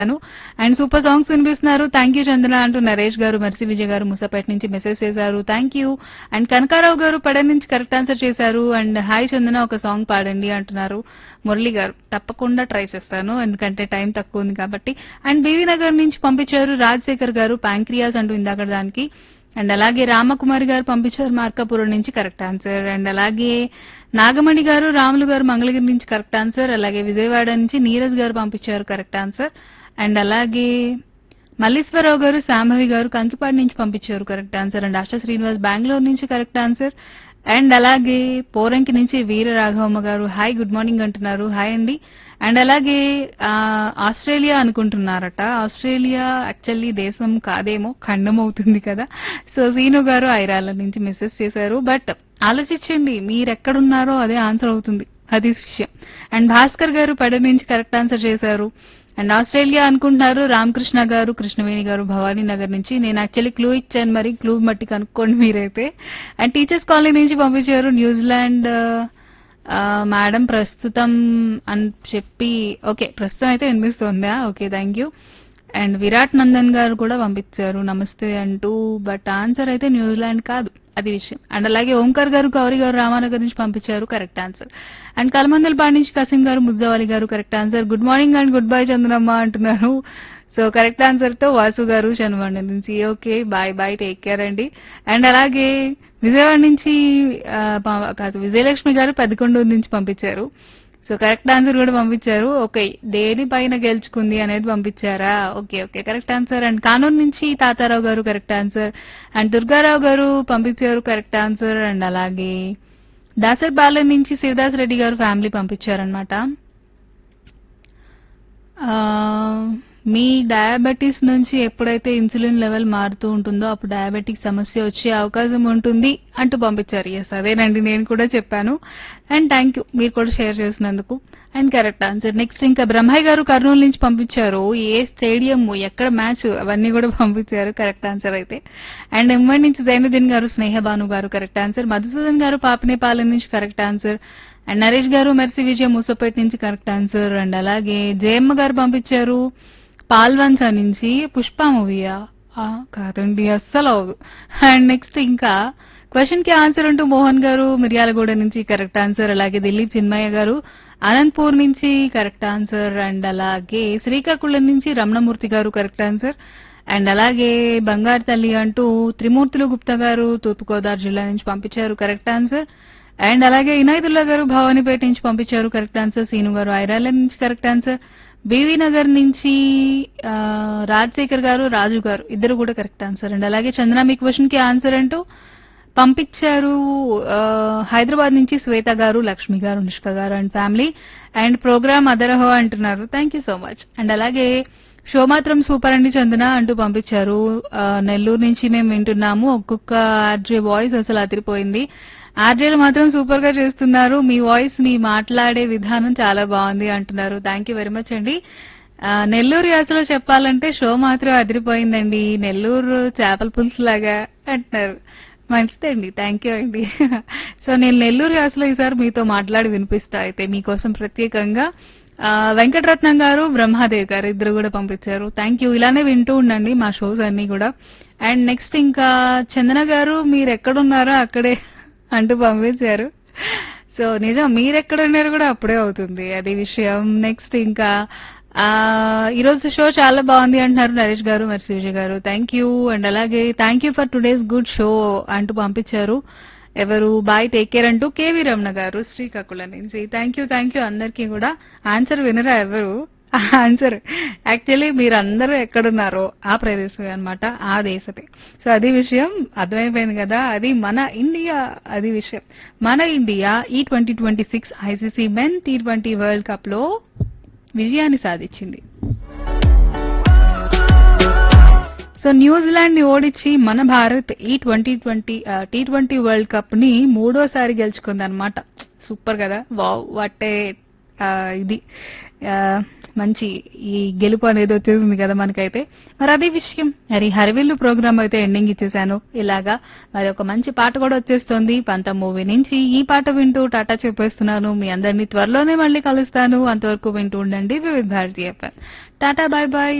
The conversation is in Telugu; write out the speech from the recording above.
అండ్ సూపర్ సాంగ్స్ వినిపిస్తున్నారు థ్యాంక్ యూ చందన అంటూ నరేష్ గారు మెర్సీ విజయ్ గారు ముసాపేట నుంచి మెసేజ్ చేశారు thank you and Kanakarao garu పడన్ నుంచి కరెక్ట్ ఆన్సర్ చేశారు అండ్ హాయ్ చందన ఒక సాంగ్ పాడండి అంటున్నారు మురళి గారు తప్పకుండా ట్రై చేస్తాను ఎందుకంటే టైం తక్కువ ఉంది కాబట్టి అండ్ బీవీ నగర్ నుంచి పంపించారు రాజశేఖర్ గారు ప్యాంక్రియాస్ అంటూ ఇందాక దానికి అండ్ అలాగే రామకుమారి గారు పంపించారు మార్కాపురం నుంచి కరెక్ట్ ఆన్సర్ అండ్ అలాగే నాగమణి గారు రాములు గారు మంగళగిరి నుంచి కరెక్ట్ ఆన్సర్ అలాగే విజయవాడ నుంచి నీరజ్ గారు పంపించారు కరెక్ట్ ఆన్సర్ అండ్ అలాగే మల్లీశ్వరరావు గారు శాంభవి గారు కంకిపాడు నుంచి పంపించారు correct answer and Asha Srinivas Bengaluru నుంచి కరెక్ట్ ఆన్సర్ అండ్ అలాగే పోరంకి నుంచి Veera Raghavamma garu hi good morning అంటున్నారు హాయ్ అండి అండ్ అలాగే ఆ, ఆస్ట్రేలియా అనుకుంటున్నారట ఆస్ట్రేలియా యాక్చువల్లీ దేశం కాదేమో ఖండం అవుతుంది కదా సో సీను గారు ఐరాల నుంచి మెసేజ్ చేశారు బట్ ఆలోచించండి మీరు ఎక్కడున్నారో అదే ఆన్సర్ అవుతుంది అది విషయం అండ్ భాస్కర్ గారు పడ నుంచి కరెక్ట్ ఆన్సర్ చేశారు అండ్ ఆస్ట్రేలియా అనుకుంటున్నారు రామకృష్ణ గారు కృష్ణవేణి గారు భవానీ నగర్ నుంచి నేను యాక్చువల్లీ క్లూ ఇచ్చాను మరి క్లూ మట్టి కనుక్కోండి మీరైతే అండ్ టీచర్స్ కాలనీ నుంచి పంపించారు న్యూజిలాండ్ ఆ, మేడం ప్రస్తుతం అని చెప్పి ఓకే ప్రస్తుతం అయితే వినిపిస్తుందా okay thank you and Virat Nandan garu కూడా పంపించారు నమస్తే అంటూ బట్ ఆన్సర్ అయితే న్యూజిలాండ్ కాదు అది విషయం అండ్ అలాగే ఓంకార్ గారు గౌరీ గారు రామానగర్ నుంచి పంపించారు కరెక్ట్ ఆన్సర్ అండ్ కలమందలపాడు నుంచి కసిం garu Mujjavali garu correct answer good morning and good bye Chandramma అంటున్నారు సో కరెక్ట్ ఆన్సర్ తో వాసు గారు శనివాడ నుంచి okay bye bye take care అండి అండ్ అలాగే విజయవాడ నుంచి ఆ, ప- కాదు విజయలక్ష్మి గారు పెద్దకొండూరు నుంచి పంపించారు సో కరెక్ట్ ఆన్సర్ కూడా పంపించారు ఓకే దేని పైన గెలుచుకుంది అనేది పంపించారా okay okay correct answer and Kanuru నుంచి తాతారావు గారు కరెక్ట్ ఆన్సర్ అండ్ దుర్గారావు గారు పంపించారు కరెక్ట్ ఆన్సర్ అండ్ అలాగే దాసర్ బాలన్ నుంచి శివదాస్ రెడ్డి గారు ఫ్యామిలీ పంపించారనమాట ఆ, మీ డయాబెటీస్ నుంచి ఎప్పుడైతే ఇన్సులిన్ లెవెల్ మారుతూ ఉంటుందో అప్పుడు డయాబెటిక్ సమస్య వచ్చే అవకాశం ఉంటుంది అంటూ పంపించారు ఎస్ అదేనండి నేను కూడా చెప్పాను అండ్ థ్యాంక్ యూ మీరు కూడా షేర్ చేసినందుకు అండ్ కరెక్ట్ ఆన్సర్ నెక్స్ట్ ఇంకా బ్రహ్మయ్య గారు కర్నూలు నుంచి పంపించారు ఏ స్టేడియం ఎక్కడ మ్యాచ్ అవన్నీ కూడా పంపించారు కరెక్ట్ ఆన్సర్ అయితే అండ్ ఎంఐ నుంచి జైనుద్దీన్ గారు స్నేహ భాను గారు కరెక్ట్ ఆన్సర్ మధుసూదన్ గారు పాపనేపాలెం నుంచి కరెక్ట్ ఆన్సర్ అండ్ నరేష్ గారు మెర్సీ విజయ మూసపేట నుంచి కరెక్ట్ ఆన్సర్ అండ్ అలాగే జయమ్మ గారు పంపించారు పాల్వంచ నుంచి పుష్ప మూవీయా ఆ, కాదండి అస్సలు అవదు అండ్ నెక్స్ట్ ఇంకా క్వశ్చన్ కి ఆన్సర్ అంటూ మోహన్ గారు మిర్యాలగూడ నుంచి కరెక్ట్ ఆన్సర్ అలాగే ఢిల్లీ చిన్మయ్య గారు అనంతపూర్ నుంచి కరెక్ట్ ఆన్సర్ అండ్ అలాగే శ్రీకాకుళం నుంచి రమణమూర్తి గారు కరెక్ట్ ఆన్సర్ అండ్ అలాగే బంగారు తల్లి అంటూ త్రిమూర్తులు గుప్తా గారు తూర్పుగోదావరి జిల్లా నుంచి పంపించారు కరెక్ట్ ఆన్సర్ అండ్ అలాగే ఇనాయతుల్లా గారు భవానీపేట నుంచి పంపించారు కరెక్ట్ ఆన్సర్ సీను గారు ఐరాల నుంచి కరెక్ట్ ఆన్సర్ బీవీ నగర్ నుంచి ఆ, రాజశేఖర్ గారు రాజు గారు ఇద్దరు కూడా కరెక్ట్ ఆన్సర్ అండ్ అలాగే చందన మీ క్వశ్చన్ కి ఆన్సర్ అంటూ పంపించారు ఆ, హైదరాబాద్ నుంచి శ్వేత గారు Lakshmi garu Nishka garu and family and program అదరహో అంటున్నారు thank you so much and అలాగే షో మాత్రం సూపర్ అండి చందన అంటూ పంపించారు ఆ, నెల్లూరు నుంచి మేము వింటున్నాము ఒక్కొక్క ఆర్జే వాయిస్ అసలు అదిరిపోయింది ఆర్జేలు మాత్రం సూపర్ గా చేస్తున్నారు మీ వాయిస్ మీ మాట్లాడే విధానం చాలా బాగుంది అంటున్నారు థ్యాంక్ యూ వెరీ మచ్ అండి ఆ, నెల్లూరు యాసలో చెప్పాలంటే షో మాత్రం అదిరిపోయిందండి నెల్లూరు చేపల పులుసు లాగా అంటున్నారు మంచిదండి థ్యాంక్ యూ అండి సో నేను నెల్లూరు యాసలో ఈసారి మీతో మాట్లాడి వినిపిస్తా అయితే మీకోసం ప్రత్యేకంగా ఆ, వెంకటరత్నం గారు బ్రహ్మాదేవ్ గారు ఇద్దరు కూడా పంపించారు థ్యాంక్ యూ ఇలానే వింటూ ఉండండి మా షోస్ అన్ని కూడా అండ్ నెక్స్ట్ ఇంకా చందన గారు మీరు ఎక్కడున్నారో అక్కడే అంటూ పంపించారు సో నిజం మీరు ఎక్కడ ఉన్నారు కూడా అప్పుడే అవుతుంది అది విషయం నెక్స్ట్ ఇంకా ఆ ఈ రోజు షో చాలా బాగుంది అంటున్నారు నరేష్ గారు మరి Vijay garu thank you and అలాగే thank you for today's good show అంటూ పంపించారు ఎవరు బాయ్ టేక్ కేర్ అంటూ కేవీ రమణ గారు శ్రీకాకుళం నుంచి థ్యాంక్ యూ థ్యాంక్ యూ అందరికీ కూడా ఆన్సర్ వినరా ఎవరు ఆన్సర్ యాక్చువల్లీ మీరు అందరూ ఎక్కడున్నారో ఆ ప్రదేశం అన్నమాట ఆ దేశమే సో అది విషయం అర్థమైపోయింది కదా అది మన ఇండియా అది విషయం మన ఇండియా ఈ twenty twenty six ICC men T twenty world cup లో విజయాన్ని సాధించింది సో న్యూజిలాండ్ ని ఓడించి మన భారత్ ఈ twenty twenty T twenty world cup ని మూడోసారి గెలుచుకుంది అనమాట సూపర్ కదా వావ్ వాట్ ఏ ఆ, ఇది ఆ, మంచి ఈ గెలుపు అనేది వచ్చేసింది కదా మనకైతే మరి అదే విషయం మరి హరివిల్లు ప్రోగ్రామ్ అయితే ఎండింగ్ ఇచ్చేసాను ఇలాగా మరి ఒక మంచి పాట కూడా వచ్చేస్తుంది పంత మూవీ నుంచి ఈ పాట వింటూ టాటా చెప్పేస్తున్నాను మీ అందరినీ త్వరలోనే మళ్ళీ కలుస్తాను అంతవరకు వింటూ ఉండండి వివిధ భారతీయ టాటా బాయ్ బాయ్